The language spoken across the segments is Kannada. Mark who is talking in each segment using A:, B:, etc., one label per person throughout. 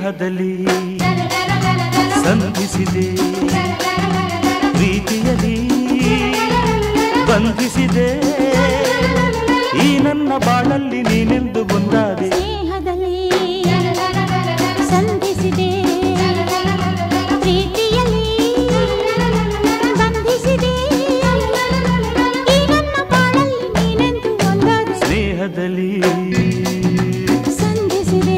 A: ಸ್ನೇಹದಲ್ಲಿ ಸಂಧಿಸಿದೆ ಪ್ರೀತಿಯಲ್ಲಿ ಬಂಧಿಸಿದೆ ಈ ನನ್ನ ಬಾಳಲ್ಲಿ ನೀನೆಂದು ಒಂದಾದೆ
B: ಸ್ನೇಹದಲ್ಲಿ ಸಂಧಿಸಿದೆ ಪ್ರೀತಿಯಲ್ಲಿ ಬಂಧಿಸಿದೆ ಈ ನನ್ನ ಬಾಳಲ್ಲಿ ನೀನೆಂದು ಒಂದಾದೆ
A: ಸ್ನೇಹದಲ್ಲಿ
B: ಸಂಧಿಸಿದೆ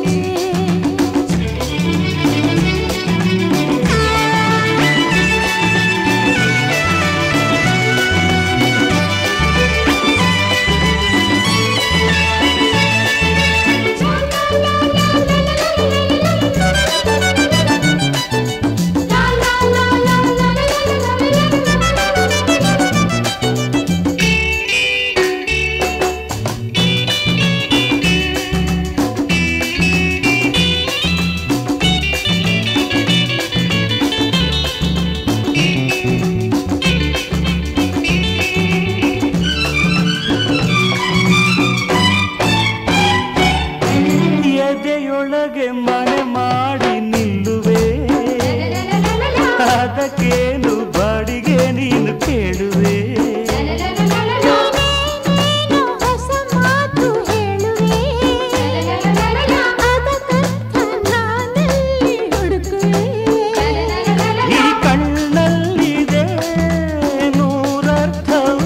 A: ಎದೆಯೊಳಗೆ ಮನೆ ಮಾಡಿ ನಿಲ್ಲುವೆ ಅದಕ್ಕೇನು ಬಾಡಿಗೆ ನೀನು ಕೇಳುವೆ
B: ನೀನೇನೇನೋ ಹೊಸ ಮಾತು ಹೇಳುವೆ ಅದಕ್ಕರ್ಥ ನಾನಲ್ಲಿ ಹುಡುಕುವೆ
A: ಈ ಕಣ್ಣಲ್ಲಿದೆ ನೂರರ್ಥವು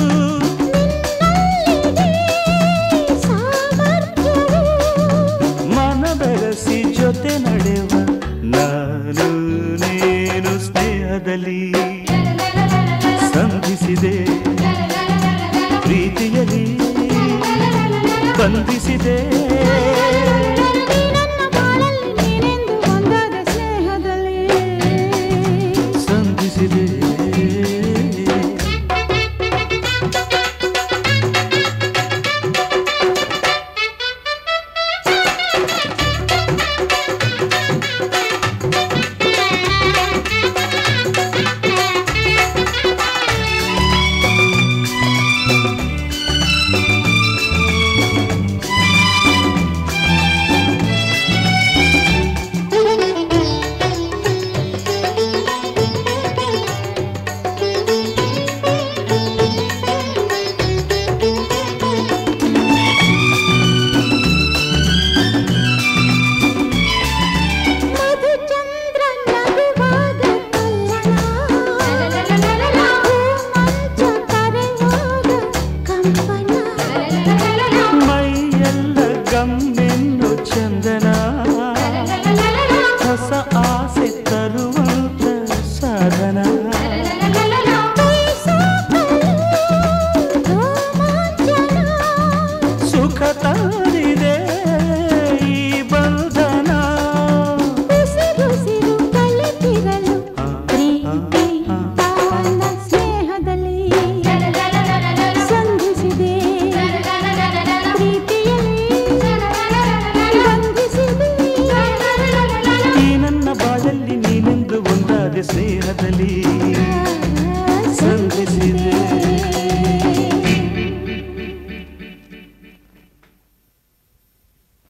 B: ಸಾಮರ್ಥ್ಯವು
A: ಮನ ಬೆರೆಸಿ ಜೊತೆ ನಡೆವ ನಾನು ನೀನು ಸ್ನೇಹದಲ್ಲಿ ಸಂಧಿಸಿದೆ ಪ್ರೀತಿಯಲ್ಲಿ ಬಂಧಿಸಿದೆ
B: ಈ ನನ್ನ ಬಾಳಲ್ಲಿ ನೀನೆಂದು ಒಂದಾದ ಸ್ನೇಹದಲ್ಲಿ
A: ಸಂಧಿಸಿದೆ
B: ಮಧುಚಂದ್ರ ನಗುವಾಗ ಕಲ್ಲಣ ಮಂಚ ಕರೆಯುವಾಗ ಕಂಪನ
A: ಮೈಯೆಲ್ಲ ಗಮ್ಯ